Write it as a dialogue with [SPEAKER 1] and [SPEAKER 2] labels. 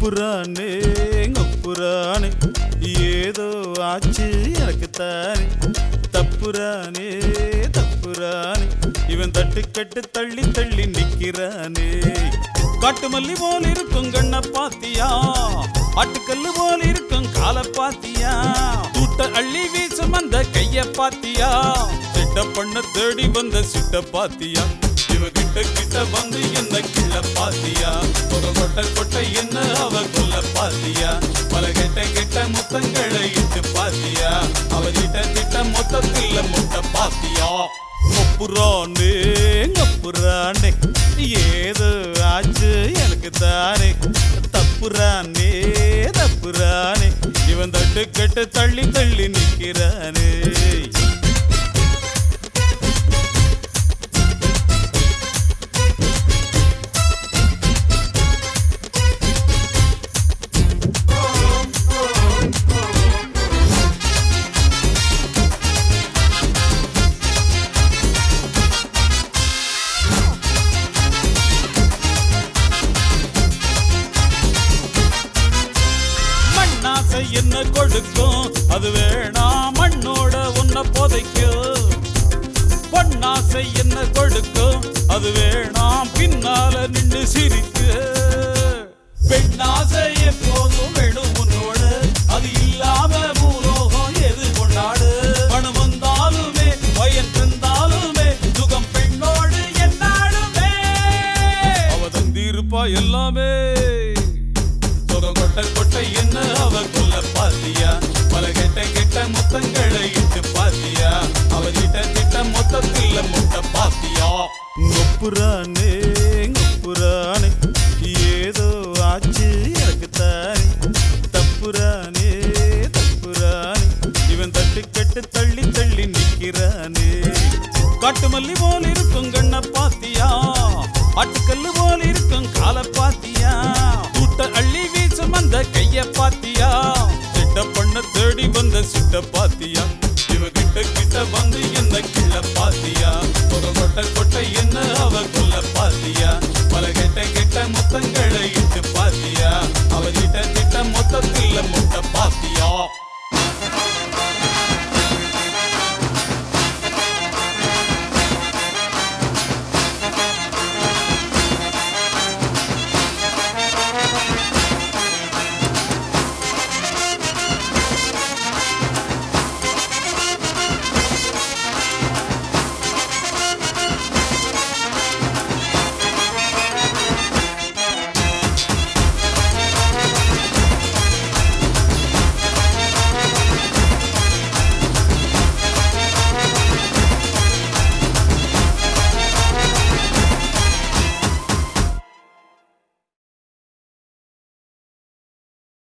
[SPEAKER 1] ஒப்புரானே ஒப்புரானே ஏதோ ஆச்சு எனக்கு தானே தப்புரானே தப்புரானே இவன் தட்டு கட்டு தள்ளி தள்ளி நிக்கிறானே காட்டு மல்லி போல் இருக்கும் கண்ண பாத்தியா ஆட்டுக்கல்லு போல் இருக்கும் கால பாத்தியா தூட்ட அள்ளி வீசும் அந்த கைய பாத்தியா சிட்ட பண்ண தேடி வந்த சிட்ட பாத்தியா இவ கிட்ட கிட்ட வந்து என்ன கிள்ள பாத்தியா ஒரு கொட்டை கொட்டை என்ன அவ கொல்ல பாத்தியா பல கெட்ட கெட்ட முத்தங்களை இட்டு பாத்தியா அவ கிட்ட கிட்ட மொத்தத்தில் முட்டை பாத்தியா ஒப்புறானே ஒப்புறானே ஏதோ ஆச்சு எனக்கு தானே தப்புறானே தப்புறானே இவன் தட்டு கட்டு தள்ளி தள்ளி நிக்கிறானே மண்ணாசை என்ன கொடுக்கும் அது வேணாம் மண்ணோட உன்னை புதைக்கும் பொன்னாசை என்ன கொடுக்கும் அது வேணாம் பின்னால நின்னு சிரிக்கு பெண்ணாசை எப்போதும் வேணும் உன்னோட அது இல்லாம பூலோகம் எது கொண்டாடு பணம் வந்தாலுமே பயன் தந்தாலுமே சுகம் பெண்ணோடு என்னாலுமே அவ தந்திருப்பா எல்லாமே சுகம் கொட்டை கொட்டை என்ன அவ கொல்ல பாத்தியா பல கெட்ட கெட்ட முத்தங்களை இட்டு பாத்தியா அவ கிட்ட கிட்ட மொத்தத்தில் முட்டை பாத்தியா ஒப்புறானே ஒப்புறானே ஏதோ ஆச்சு எனக்கு தானே தப்புறானே தப்புறானே இவன் தட்டு கட்டு தள்ளி தள்ளி நிக்கிறானே காட்டு மல்லி போல் இருக்கும் கண்ண பாத்தியா ஆட்டுக்கல்லு போல் இருக்கும் கால பாத்தியா கூட்ட அள்ளி வீசும் அந்த கைய பாத்தியா சிட்ட பண்ண தேடி வந்த சிட்ட பாத்தியா இவ கிட்ட கிட்ட வந்து